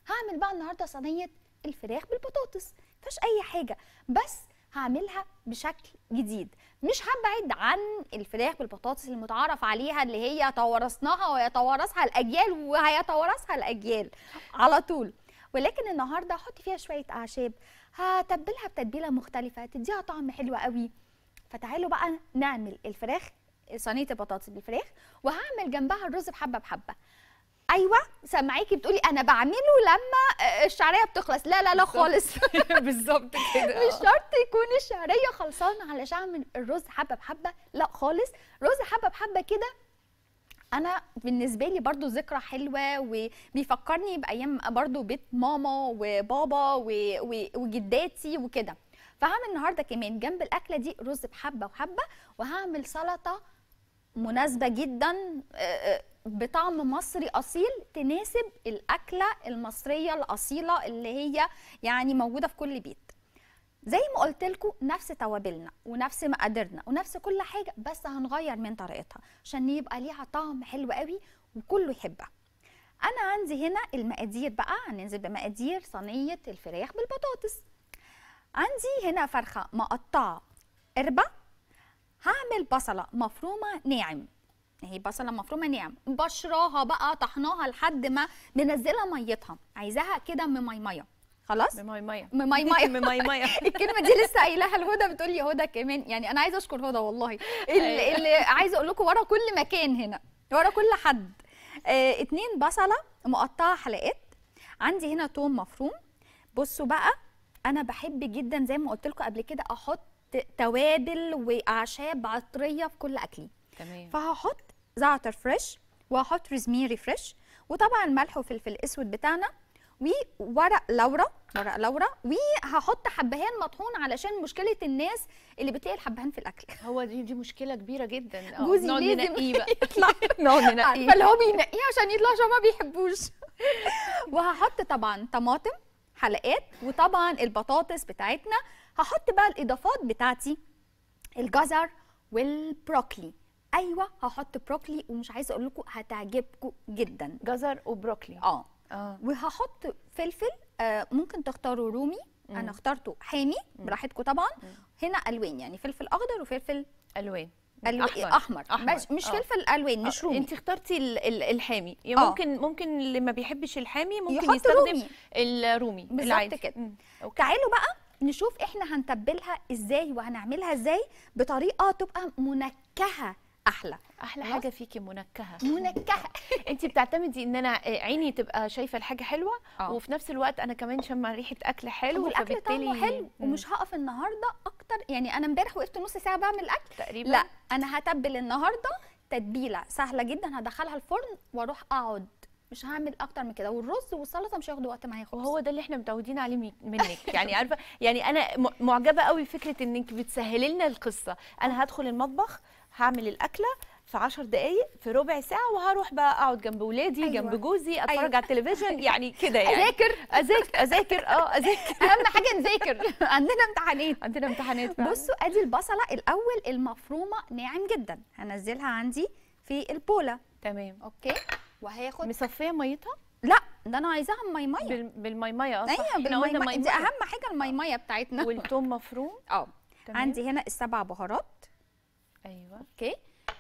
هعمل بقى النهارده صينيه الفراخ بالبطاطس مفيهاش اي حاجه بس هعملها بشكل جديد مش هبعد عن الفراخ بالبطاطس المتعارف عليها اللي هي توارثناها ويتوارثها الاجيال وهيتوارثها الاجيال على طول ولكن النهارده هحط فيها شويه اعشاب هتبلها بتتبيله مختلفه تديها طعم حلو قوي فتعالوا بقى نعمل الفراخ صينيه البطاطس بالفراخ وهعمل جنبها الرز بحبه بحبه ايوه سامعاكي بتقولي انا بعمله لما آه، الشعريه بتخلص لا لا لا خالص بالظبط كده مش شرط يكون الشعريه خلصانه علشان اعمل الرز حبه بحبه لا خالص رز حبه بحبه كده انا بالنسبه لي برضو ذكرى حلوه وبيفكرني بايام برضو بيت ماما وبابا و- و- وجداتي وكده فهعمل النهارده كمان جنب الاكله دي رز بحبه وحبه وهعمل سلطه مناسبه جدا آه، آه، بطعم مصري اصيل تناسب الاكله المصريه الاصيله اللي هي يعني موجوده في كل بيت زي ما قلت لكم نفس توابلنا ونفس مقاديرنا ونفس كل حاجه بس هنغير من طريقتها عشان يبقى ليها طعم حلو قوي وكله يحبها انا عندي هنا المقادير بقى هننزل بمقادير صينيه الفراخ بالبطاطس عندي هنا فرخه مقطعه قربه هعمل بصله مفرومه ناعم هي بصله مفرومه ناعم بشراها بقى طحناها لحد ما منزله ميتها عايزاها كده مميميه خلاص بميميه مميميه بميميه الكلمه دي لسه قايلاها لهدى بتقول لي هدى كمان يعني انا عايزه اشكر هدى والله اللي, اللي عايزه اقول لكم ورا كل مكان هنا ورا كل حد آه اتنين بصله مقطعه حلقات عندي هنا توم مفروم بصوا بقى انا بحب جدا زي ما قلت لكم قبل كده احط توابل واعشاب عطريه في كل اكلي تمام فهحط زعتر فريش وهحط روزميري فريش وطبعا ملح وفلفل اسود بتاعنا وورق لورا ورق لورا وهحط حبهان مطحون علشان مشكله الناس اللي بتلاقي الحبهان في الاكل هو دي دي مشكله كبيره جدا آه، جوزي نقعد لازم ننقيه بقى يطلع نقعد عارفه ننقيه اللي هو بينقيه عشان يطلع عشان ما بيحبوش وهحط طبعا طماطم حلقات وطبعا البطاطس بتاعتنا هحط بقى الاضافات بتاعتي الجزر والبروكلي ايوه هحط بروكلي ومش عايزه اقول لكم هتعجبكم جدا جزر وبروكلي اه اه وهحط فلفل آه ممكن تختاروا رومي انا اخترته حامي براحتكم طبعا هنا الوان يعني فلفل اخضر وفلفل الوان ألو... أحمر. احمر, أحمر. مش, مش آه. فلفل الوان مش رومي انت اخترتي ال- ال- الحامي يعني آه. ممكن ممكن اللي ما بيحبش الحامي ممكن يحط يستخدم رومي. الرومي بالظبط العادي كده. مم. أوكي. تعالوا بقى نشوف احنا هنتبلها ازاي وهنعملها ازاي بطريقه تبقى منكهه احلى احلى خلاص؟ حاجه فيكي منكهه منكهه انت بتعتمدي ان انا عيني تبقى شايفه الحاجه حلوه آه. وفي نفس الوقت انا كمان شامه ريحه اكل حلو والاكل طعمه حلو مم. ومش هقف النهارده اكتر يعني انا امبارح وقفت نص ساعه بعمل اكل تقريبا لا انا هتبل النهارده تتبيله سهله جدا هدخلها الفرن واروح اقعد مش هعمل اكتر من كده والرز والسلطه مش هياخدوا وقت معايا خالص وهو ده اللي احنا متعودين عليه مي- منك يعني عارفه يعني انا م- معجبه قوي بفكره انك بتسهلي لنا القصه انا هدخل المطبخ هعمل الاكله في 10 دقائق في ربع ساعه وهروح بقى اقعد جنب ولادي أيوة. جنب جوزي اتفرج أيوة. على التلفزيون يعني كده يعني اذاكر اذاكر اذاكر اه اذاكر اهم حاجه نذاكر عندنا امتحانات عندنا امتحانات فعلا. بصوا ادي البصله الاول المفرومه ناعم جدا هنزلها عندي في البوله تمام اوكي وهاخد مصفيه ميتها لا ده انا عايزاها ميميه بال- بالميميه اه صح ايوه احنا قلنا بالميميه دي ميميه اهم حاجه الميميه بتاعتنا والثوم مفروم اه تمام. عندي هنا السبع بهارات ايوه اوكي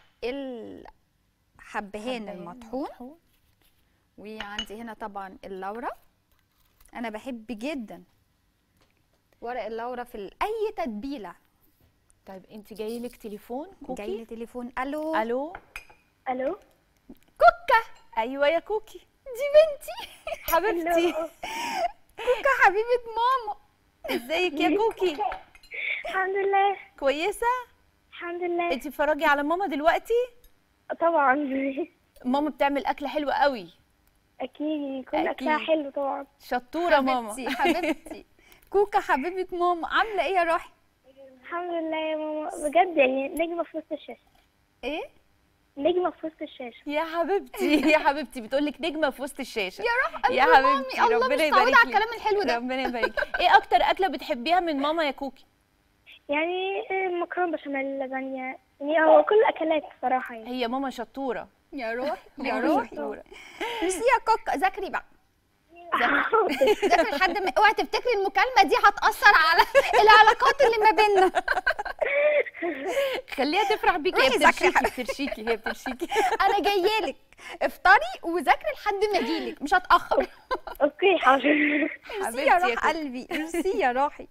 الحبهان المطحون وعندي هنا طبعا اللورة انا بحب جدا ورق اللورة في ال- اي تتبيله طيب انت جاي لك تليفون جاي لي كوكي تليفون الو الو الو كوكا ايوه يا كوكي دي بنتي حبيبتي كوكا حبيبه ماما ازيك يا كوكي الحمد لله كويسه الحمد لله انت بتتفرجي على ماما دلوقتي طبعا ماما بتعمل اكل حلو قوي اكيد كل أكيد. اكلها حلو طبعا شطوره ماما حبيبتي حبيبتي كوكا حبيبه ماما عامله ايه يا روحي الحمد لله يا ماما بجد يعني نجمه في وسط الشاشه ايه نجمه في وسط الشاشه يا حبيبتي يا حبيبتي بتقول لك نجمه في وسط الشاشه يا روح قلب يا مامي حبيبتي الله ربنا مش يبارك متعوده على لك. الكلام الحلو ده ربنا يبارك ايه اكتر اكله بتحبيها من ماما يا كوكي يعني آه، مكرونه بشاميل لازانيا يعني هو كل الاكلات بصراحه يعني هي ماما شطوره يا روح يا ماما روح شطوره ميرسي يا كوكا ذاكري بقى ذاكري لحد ما اوعي تفتكري المكالمه دي هتاثر على العلاقات اللي ما بيننا خليها تفرح بيكي هي روحي ذاكري بترشيكي بترشيكي هي بترشيكي انا جايه لك افطري وذاكري لحد ما اجيلك مش هتاخر اوكي حاضر ميرسي يا حبيبتي يا روح كوكا. قلبي ميرسي يا روحي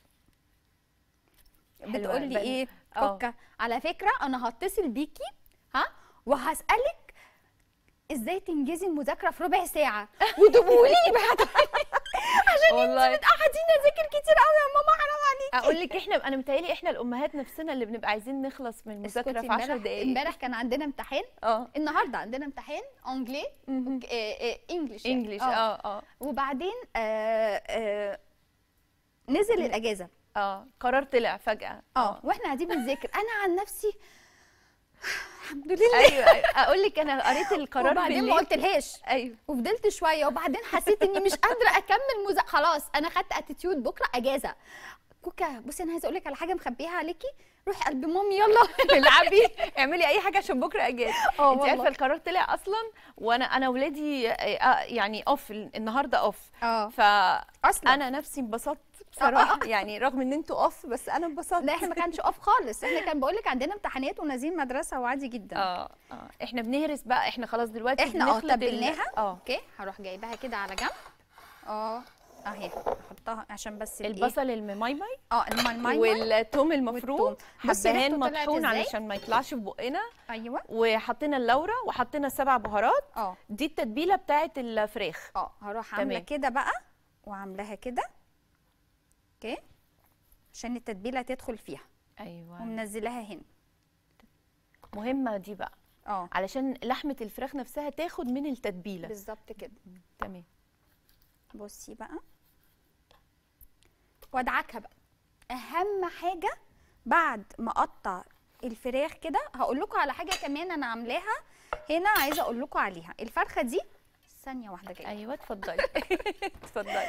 حلوة بتقول لي البنة. ايه اه. كوكا على فكره انا هتصل بيكي ها وهسالك ازاي تنجزي المذاكره في ربع ساعه وتقولي لي بعد عشان والله. انت بتقعديني اذاكر كتير قوي يا ماما حرام عليكي اقول لك احنا انا متهيألي احنا الامهات نفسنا اللي بنبقى عايزين نخلص من المذاكره اسكتي في 10 امبارح- دقائق امبارح كان عندنا امتحان اه النهارده عندنا امتحان انجلي مهم. انجلش يعني. انجلش اه اه وبعدين آه آه نزل الاجازه اه قرار طلع فجاه اه واحنا قاعدين بنذاكر انا عن نفسي الحمد لله ايوه ايوه اقول لك انا قريت القرار وبعدين ما بالليل قلتلهاش ايوه وفضلت شويه وبعدين حسيت اني مش قادره اكمل مذاكره خلاص انا خدت اتيتيود بكره اجازه كوكا بصي انا عايزه اقول لك على حاجه مخبيها عليكي روحي قلب مامي يلا العبي اعملي اي حاجه عشان بكره اجازه اه انت والله. عارفه القرار طلع اصلا وانا انا ولادي آه، يعني اوف النهارده اوف اه فانا اصلا نفسي انبسطت بصراحه يعني رغم ان انتوا اوف بس انا انبسطت لا احنا ما كانش اوف خالص احنا كان بقول لك عندنا امتحانات ونازلين مدرسه وعادي جدا اه اه احنا بنهرس بقى احنا خلاص دلوقتي احنا اه بنخلط ال- تبلناها اه اوكي هروح جايباها كده على جنب اه اهي احطها عشان بس الإيه؟ البصل المميمي اه الماي والثوم المفروم والثوم. بصي حبهان ريحته طلعت مطحون إزاي؟ علشان ما يطلعش في بقنا ايوه وحطينا اللورة وحطينا السبع بهارات اه دي التتبيله بتاعت الفراخ اه هروح عامله تمام. كده بقى وعاملاها كده اوكي عشان التتبيله تدخل فيها ايوه ومنزلاها هنا مهمه دي بقى اه علشان لحمه الفراخ نفسها تاخد من التتبيله بالظبط كده تمام بصي بقى وادعكها بقى اهم حاجه بعد ما اقطع الفراخ كده هقول لكم على حاجه كمان انا عاملاها هنا عايزه اقول لكم عليها الفرخه دي ثانيه واحده جايه ايوه اتفضلي اتفضلي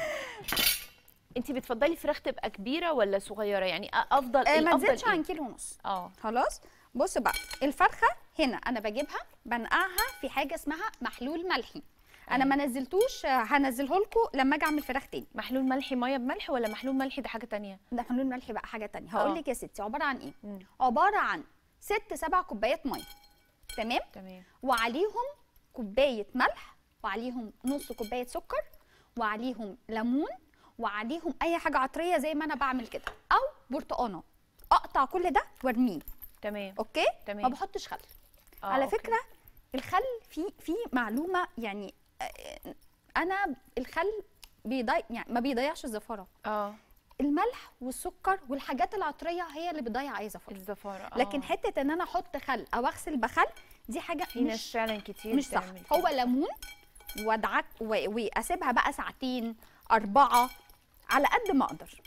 انت بتفضلي فراخ تبقى كبيره ولا صغيره يعني أ- افضل آه ما الافضل تزيدش إيه؟ عن كيلو ونص اه خلاص بص بقى الفرخه هنا انا بجيبها بنقعها في حاجه اسمها محلول ملحي انا ما نزلتوش آه، هنزله لكم لما اجي اعمل فراخ تاني محلول ملحي ميه بملح ولا محلول ملحي ده حاجه تانية ده محلول ملحي بقى حاجه تانية آه. هقول لك يا ستي عباره عن ايه مم. عباره عن ست سبع كوبايات ميه تمام تمام وعليهم كوبايه ملح وعليهم نص كوبايه سكر وعليهم ليمون وعليهم اي حاجه عطريه زي ما انا بعمل كده او برتقانه اقطع كل ده وارميه تمام اوكي تمام. ما بحطش خل آه، على أوكي. فكره الخل في في معلومه يعني آه، انا الخل بيضيع يعني ما بيضيعش الزفاره اه الملح والسكر والحاجات العطريه هي اللي بتضيع اي زفاره الزفاره آه. لكن حته ان انا احط خل او اغسل بخل دي حاجه في ناس مش فعلا كتير مش صح بتعمل هو كده. ليمون وادعك و- واسيبها بقى ساعتين اربعه على قد ما اقدر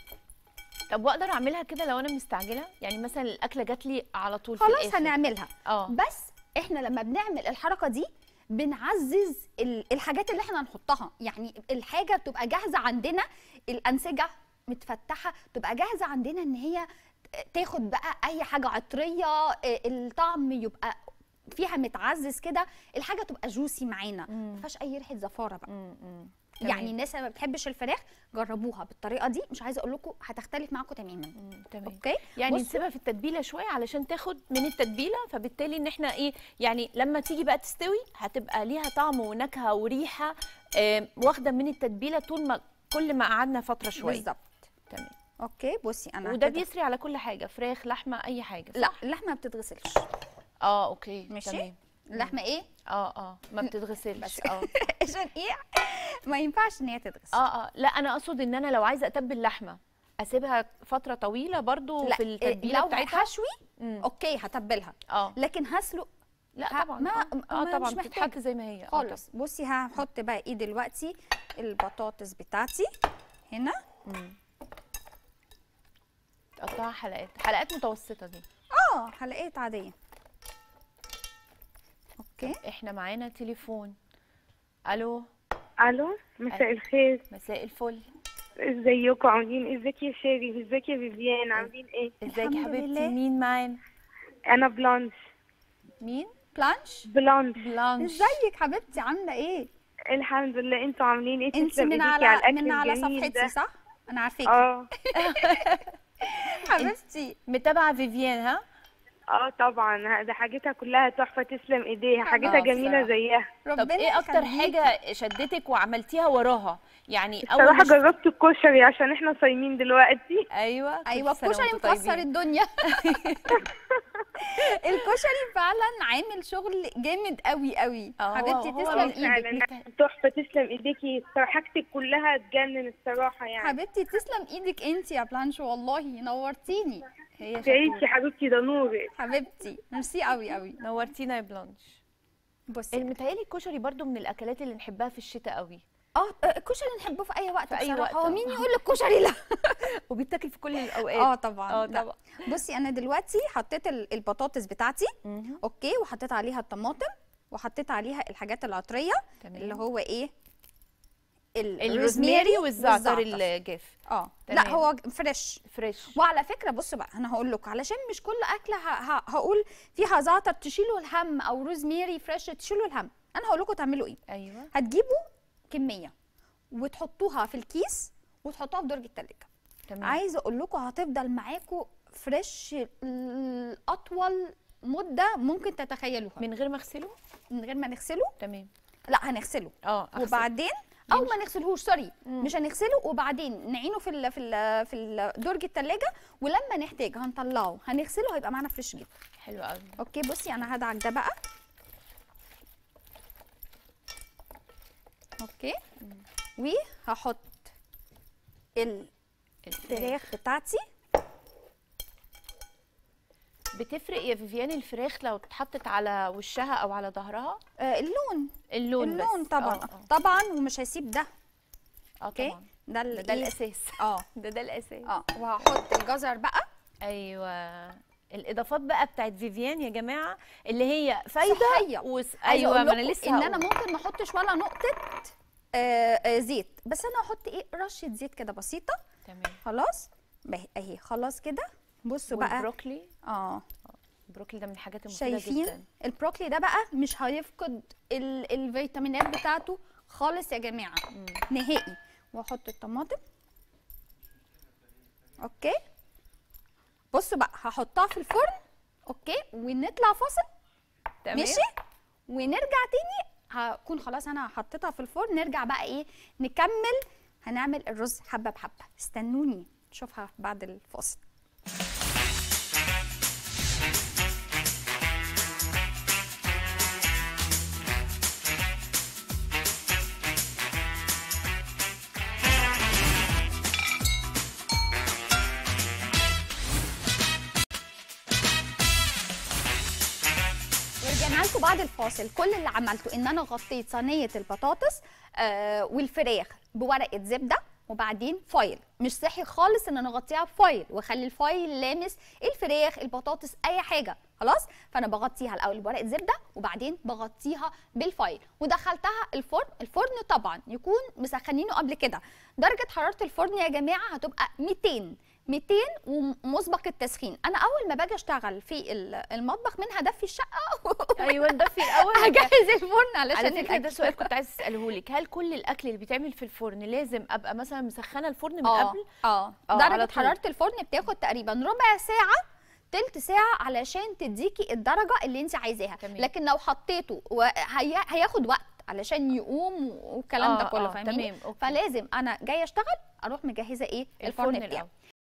طب واقدر اعملها كده لو انا مستعجله يعني مثلا الاكله جات لي على طول في خلاص الآخر. هنعملها اه بس احنا لما بنعمل الحركه دي بنعزز ال- الحاجات اللي احنا نحطها يعني الحاجه بتبقى جاهزه عندنا الانسجه متفتحه تبقى جاهزه عندنا ان هي تاخد بقى اي حاجه عطريه اه، الطعم يبقى فيها متعزز كده الحاجه تبقى جوسي معانا مم. ما فيهاش اي ريحه زفاره بقى مم، مم. تمام. يعني الناس اللي ما بتحبش الفراخ جربوها بالطريقه دي مش عايزه اقول لكم هتختلف معاكم تماما مم، تمام اوكي يعني بصوا. نسيبها في التتبيله شويه علشان تاخد من التتبيله فبالتالي ان احنا ايه يعني لما تيجي بقى تستوي هتبقى ليها طعم ونكهه وريحه آه واخده من التتبيله طول ما كل ما قعدنا فتره شويه بالظبط تمام اوكي بصي انا وده كده- بيسري على كل حاجه فراخ لحمه اي حاجه صح؟ لا اللحمه ما بتتغسلش اه اوكي ماشي. تمام اللحمه ايه اه اه ما بتتغسلش بس. اه عشان ايه ما ينفعش ان هي تتغسل اه اه لا انا اقصد ان انا لو عايزه اتبل لحمه اسيبها فتره طويله برضو لا في التتبيله لو بتاعتها هشوي مم. اوكي هتبلها اه لكن هسلق لا ه- طبعا ما- اه, آه ما- طبعا مش بتتحط محتاجة. زي ما هي آه خالص بصي هحط بقى ايه دلوقتي البطاطس بتاعتي هنا طبعاً. تقطعها حلقات حلقات متوسطه دي اه حلقات عاديه اوكي احنا معانا تليفون الو الو مساء الخير مساء الفل ازيكم عاملين ازيك يا شيري ازيك يا فيفيان عاملين ايه ازيك يا الحمد حبيبتي لله. مين معانا انا بلانش مين بلانش بلانش بلانش ازيك حبيبتي عامله ايه الحمد لله انتوا عاملين ايه انت تسلم من ايديكي على الأكل من على الجميل صفحتي ده. صح انا عارفاكي اه حبيبتي متابعه فيفيان ها اه طبعا ده حاجتها كلها تحفه تسلم ايديها حاجتها آه، جميله بصراحة. زيها طب ربنا ايه اكتر يخليكي. حاجه شدتك وعملتيها وراها يعني اول بصراحه ما شفت- جربت الكشري عشان احنا صايمين دلوقتي ايوه كل ايوه سنة الكشري وانتم مكسر طيبين. الدنيا الكشري فعلا عامل شغل جامد قوي قوي اه، حبيبتي هو- تسلم هو ايدك فعلا تحفه تسلم ايديكي حاجتك كلها تجنن الصراحه يعني حبيبتي تسلم ايدك انت يا بلانش والله نورتيني هي تعيشي شطورة. حبيبتي ده نورك حبيبتي ميرسي قوي قوي نورتينا يا بلانش بصي متهيألي الكشري برضو من الاكلات اللي نحبها في الشتاء قوي اه الكشري نحبه في اي وقت في أي بصراحة. وقت، هو اه. مين يقول الكشري لا وبيتاكل في كل الاوقات اه طبعا اه لا. طبعا بصي انا دلوقتي حطيت ال- البطاطس بتاعتي مهم. اوكي وحطيت عليها الطماطم وحطيت عليها الحاجات العطريه تمام. اللي هو ايه ال- الروزماري والزعتر الجاف اه لا تمام. هو فريش فريش وعلى فكره بصوا بقى انا هقول لكم علشان مش كل اكله ه- ه- هقول فيها زعتر تشيلوا الهم او روزماري فريش تشيلوا الهم انا هقول لكم تعملوا ايه ايوه هتجيبوا كميه وتحطوها في الكيس وتحطوها في درج التلاجة تمام عايزه اقول لكم هتفضل معاكم فريش ل- اطول مده ممكن تتخيلوها من غير ما اغسله من غير ما نغسله تمام لا هنغسله اه أغسل. وبعدين او ينشف. ما نغسلهوش سوري مم. مش هنغسله وبعدين نعينه في ال في ال في ال- درج التلاجة ولما نحتاج هنطلعه هنغسله هيبقى معانا فريش جدا حلو قوي اوكي بصي انا هدعك ده بقى اوكي وهحط الفراخ بتاعتي بتفرق يا فيفيان الفراخ لو اتحطت على وشها او على ظهرها آه اللون اللون اللون بس طبعا اه اه, طبعا ومش هيسيب ده آه اوكي طبعا ده ال- ده, ده إيه؟ الاساس اه ده ده الاساس اه وهحط الجزر بقى ايوه الاضافات بقى بتاعت فيفيان يا جماعه اللي هي فايده صحية. وس... عايزة ايوه أقول ما انا لكم لسه ان انا هقول. ممكن ما احطش ولا نقطه آه آه زيت بس انا هحط ايه رشه زيت كده بسيطه تمام خلاص بهي- اهي خلاص كده بصوا بقى والبروكلي اه البروكلي ده من الحاجات المفيده شايفين جدا البروكلي ده بقى مش هيفقد ال الفيتامينات بتاعته خالص يا جماعه مم. نهائي واحط الطماطم اوكي بصوا بقى هحطها في الفرن اوكي ونطلع فاصل تمام ماشي ونرجع تاني هكون خلاص انا حطيتها في الفرن نرجع بقى ايه نكمل هنعمل الرز حبه بحبه استنوني نشوفها بعد الفاصل ورجعنا لكم بعد الفاصل كل اللي عملته ان انا غطيت صينيه البطاطس آه والفراخ بورقه زبده وبعدين فايل مش صحي خالص ان انا اغطيها بفايل واخلي الفايل لامس الفراخ البطاطس اي حاجه خلاص فانا بغطيها الاول بورقه زبده وبعدين بغطيها بالفايل ودخلتها الفرن الفرن طبعا يكون مسخنينه قبل كده درجه حراره الفرن يا جماعه هتبقى 200 200 ومسبق التسخين انا اول ما باجي اشتغل في ال- المطبخ من هدفي الشقه ايوه ده في الاول هجهز الفرن علشان على فكره ده الأكل. سؤال كنت عايزه اساله لك هل كل الاكل اللي بيتعمل في الفرن لازم ابقى مثلا مسخنه الفرن من اه قبل اه آه، على درجه طول. حراره الفرن بتاخد تقريبا ربع ساعه تلت ساعة علشان تديكي الدرجة اللي انت عايزاها تمام. لكن لو حطيته وهي... هياخد وقت علشان يقوم والكلام ده آه، كله آه، فاهمين تمام، أوكي. فلازم انا جايه اشتغل اروح مجهزه ايه الفرن, الفرن بتاعي الأول.